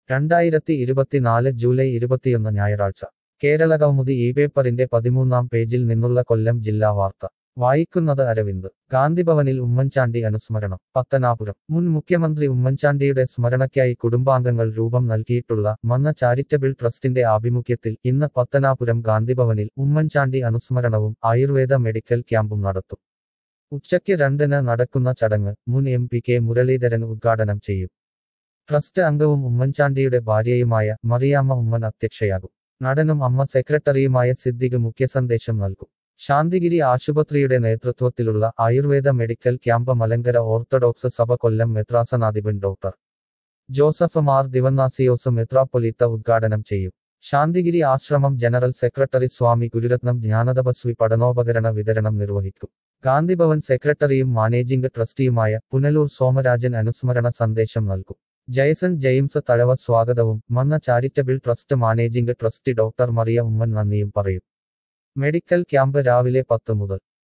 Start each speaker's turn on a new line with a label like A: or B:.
A: രണ്ടായിരത്തി ഇരുപത്തിനാല് ജൂലൈ ഇരുപത്തിയൊന്ന് ഞായറാഴ്ച കേരള കൗമുദി ഈ പേപ്പറിന്റെ പതിമൂന്നാം പേജിൽ നിന്നുള്ള കൊല്ലം ജില്ലാ വാർത്ത വായിക്കുന്നത് അരവിന്ദ് ഗാന്ധിഭവനിൽ ഉമ്മൻചാണ്ടി അനുസ്മരണം പത്തനാപുരം മുൻ മുഖ്യമന്ത്രി ഉമ്മൻചാണ്ടിയുടെ സ്മരണയ്ക്കായി കുടുംബാംഗങ്ങൾ രൂപം നൽകിയിട്ടുള്ള മന്ന ചാരിറ്റബിൾ ട്രസ്റ്റിന്റെ ആഭിമുഖ്യത്തിൽ ഇന്ന് പത്തനാപുരം ഗാന്ധിഭവനിൽ ഉമ്മൻചാണ്ടി അനുസ്മരണവും ആയുർവേദ മെഡിക്കൽ ക്യാമ്പും നടത്തും ഉച്ചയ്ക്ക് രണ്ടിന് നടക്കുന്ന ചടങ്ങ് മുൻ എം പി കെ മുരളീധരൻ ഉദ്ഘാടനം ചെയ്യും ട്രസ്റ്റ് അംഗവും ഉമ്മൻചാണ്ടിയുടെ ഭാര്യയുമായ മറിയാമ്മ ഉമ്മൻ അധ്യക്ഷയാകും നടനും അമ്മ സെക്രട്ടറിയുമായ സിദ്ദിഖ് മുഖ്യസന്ദേശം നൽകും ശാന്തിഗിരി ആശുപത്രിയുടെ നേതൃത്വത്തിലുള്ള Ayurveda medical camp Malankara orthodox സഭ കൊല്ലം മെത്രാസനാധിപൻ ഡോക്ടർ ജോസഫ് മാർ ദിവന്നാസിയോസ് മെത്രാപ്പൊലീത്ത ഉദ്ഘാടനം ചെയ്യും ശാന്തിഗിരി ആശ്രമം ജനറൽ സെക്രട്ടറി സ്വാമി ഗുരുരത്നം ജ്ഞാനതപസ്വി പഠനോപകരണ വിതരണം നിർവഹിക്കും ഗാന്ധിഭവൻ സെക്രട്ടറിയും മാനേജിംഗ് ട്രസ്റ്റിയുമായ പുനലൂർ സോമരാജൻ അനുസ്മരണ സന്ദേശം നൽകും ജയസൺ ജെയിംസ് തഴവ സ്വാഗതവും Manna charitable trust managing trustee doctor Mariya Oommen നന്ദിയും പറയും മെഡിക്കൽ ക്യാമ്പ് രാവിലെ പത്ത് മുതൽ